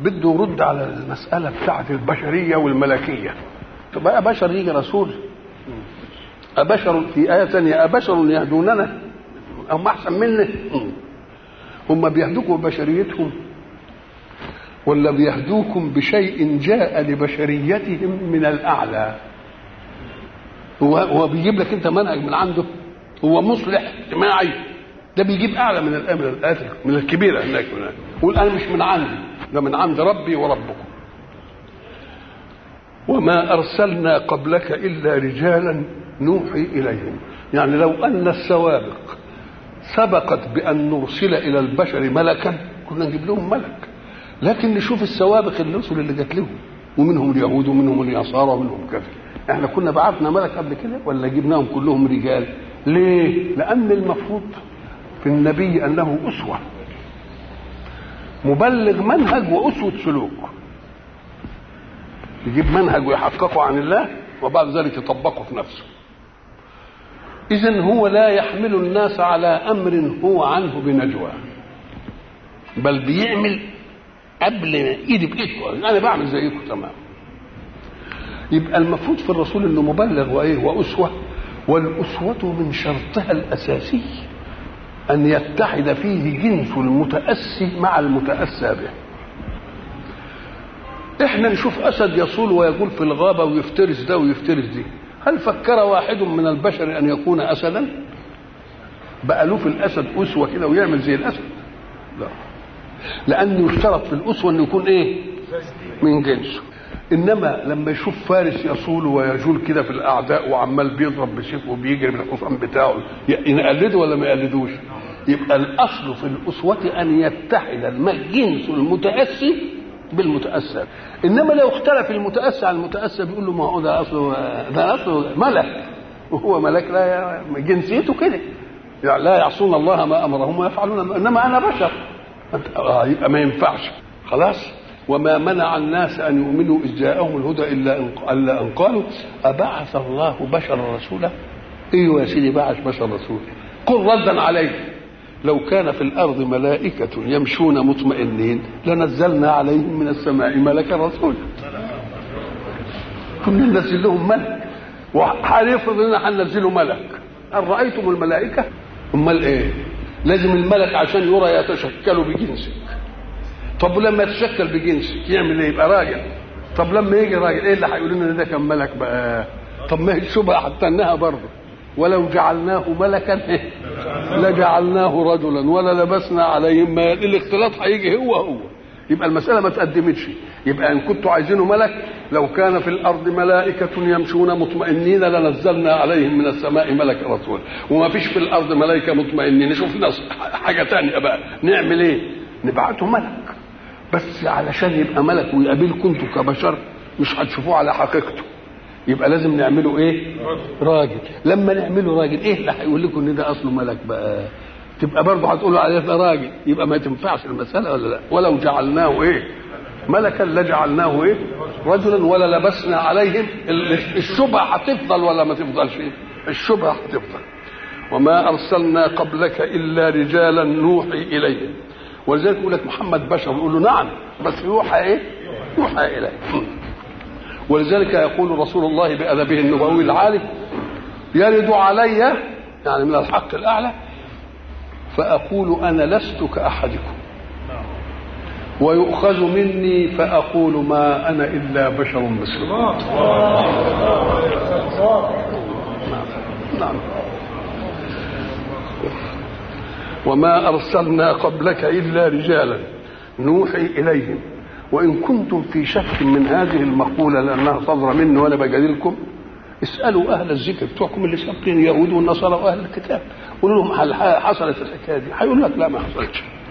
بده يرد على المساله بتاعه البشريه والملكيه تبقى بشر يجي رسول أبشر في آية ثانية أبشر يهدوننا هم أحسن منا هم بيهدوكم ببشريتهم ولا بيهدوكم بشيء جاء لبشريتهم من الأعلى هو هو بيجيب لك أنت منهج من عنده هو مصلح اجتماعي ده بيجيب أعلى من الآية من الآيات من الكبيرة هناك يقول أنا مش من عندي ده من عند ربي وربكم وما أرسلنا قبلك إلا رجالا نوحي إليهم يعني لو أن السوابق سبقت بأن نرسل إلى البشر ملكا كنا نجيب لهم ملك لكن نشوف السوابق الرسل اللي جات لهم ومنهم اليهود ومنهم النصارى ومنهم كذا احنا كنا بعثنا ملك قبل كده ولا جبناهم كلهم رجال ليه لأن المفروض في النبي أنه أسوة مبلغ منهج وأسوة سلوك يجيب منهج ويحققه عن الله وبعد ذلك يطبقه في نفسه إذا هو لا يحمل الناس على أمر هو عنه بنجوى بل بيعمل قبل ما إيدي بإيدكم أنا بعمل زيكم تمام يبقى المفروض في الرسول إنه مبلغ وإيه وأسوة والأسوة من شرطها الأساسي أن يتحد فيه جنس المتأسي مع المتأسى به احنا نشوف اسد يصول ويقول في الغابه ويفترس ده ويفترس دي هل فكر واحد من البشر ان يكون اسدا بقى له في الاسد اسوه كده ويعمل زي الاسد لا لانه يشترط في الاسوه انه يكون ايه من جنسه انما لما يشوف فارس يصول ويجول كده في الاعداء وعمال بيضرب بسيفه وبيجري بالحصان بتاعه يقلده ولا ما يقلدوش يبقى الاصل في الاسوه ان يتحد الجنس المتاسي بالمتأسى إنما لو اختلف المتأسى عن المتأسى بيقول له ما هو ده أصله ده أصله ملك وهو ملك لا جنسيته كده يعني لا يعصون الله ما أمرهم ويفعلون إنما أنا بشر آه يبقى ما ينفعش خلاص وما منع الناس أن يؤمنوا إذ جاءهم الهدى إلا أن إلا أن قالوا أبعث الله بشرا رسولا أيوه يا سيدي بعث بشر رسول قل ردا عليه لو كان في الارض ملائكه يمشون مطمئنين لنزلنا عليهم من السماء ملكا رسولا كنا ننزل لهم ملك وهنفرض اننا هننزله ملك هل رايتم الملائكه امال ايه لازم الملك عشان يرى يتشكل بجنسك طب ولما يتشكل بجنسك يعمل ايه يبقى راجل طب لما يجي راجل ايه اللي هيقول لنا ده كان ملك بقى طب ما هي الشبهه حتى انها برضه ولو جعلناه ملكا لجعلناه رجلا ولا لبسنا عليهم ما الاختلاط هيجي هو هو يبقى المسألة ما تقدمتش يبقى إن كنتوا عايزينه ملك لو كان في الأرض ملائكة يمشون مطمئنين لنزلنا عليهم من السماء ملك رسول وما فيش في الأرض ملائكة مطمئنين نشوف ناس حاجة تانية بقى نعمل إيه نبعته ملك بس علشان يبقى ملك ويقابلكم انتوا كبشر مش هتشوفوه على حقيقته يبقى لازم نعمله ايه راجل لما نعمله راجل ايه اللي هيقول لكم ان ده اصله ملك بقى تبقى برضه هتقولوا عليه ده راجل يبقى ما تنفعش المساله ولا لا ولو جعلناه ايه ملكا لجعلناه ايه رجلا ولا لبسنا عليهم الشبهه هتفضل ولا ما تفضلش الشبهه هتفضل وما ارسلنا قبلك الا رجالا نوحي اليهم ولذلك يقول لك محمد بشر يقول له نعم بس يوحى ايه يوحى اليه ولذلك يقول رسول الله بأدبه النبوي العالي يرد علي يعني من الحق الأعلى فأقول أنا لست كأحدكم ويؤخذ مني فأقول ما أنا إلا بشر مثلكم نعم وما أرسلنا قبلك إلا رجالا نوحي إليهم وإن كنتم في شك من هذه المقولة لأنها صدر مني وأنا بجادلكم اسألوا أهل الذكر بتوعكم اللي سابقين اليهود والنصارى وأهل الكتاب قولوا لهم هل حصلت الحكاية دي هيقول لك لا ما حصلتش